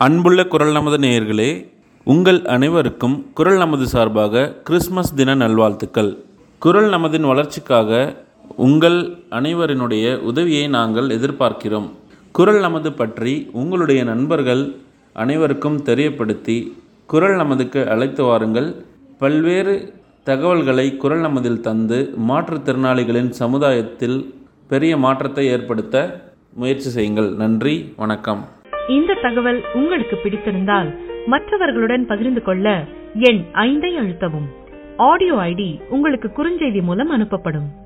அன்புள்ள குரல் நமது நேயர்களே உங்கள் அனைவருக்கும் குரல் நமது சார்பாக கிறிஸ்மஸ் தின நல்வாழ்த்துக்கள் குரல் நமதின் வளர்ச்சிக்காக உங்கள் அனைவரினுடைய உதவியை நாங்கள் எதிர்பார்க்கிறோம் குரல் நமது பற்றி உங்களுடைய நண்பர்கள் அனைவருக்கும் தெரியப்படுத்தி குரல் நமதுக்கு அழைத்து வாருங்கள் பல்வேறு தகவல்களை குரல் நமதில் தந்து மாற்றுத்திறனாளிகளின் சமுதாயத்தில் பெரிய மாற்றத்தை ஏற்படுத்த முயற்சி செய்யுங்கள் நன்றி வணக்கம் இந்த தகவல் உங்களுக்கு பிடித்திருந்தால் மற்றவர்களுடன் பகிர்ந்து கொள்ள எண் ஐந்தை அழுத்தவும் ஆடியோ ஐடி உங்களுக்கு குறுஞ்செய்தி மூலம் அனுப்பப்படும்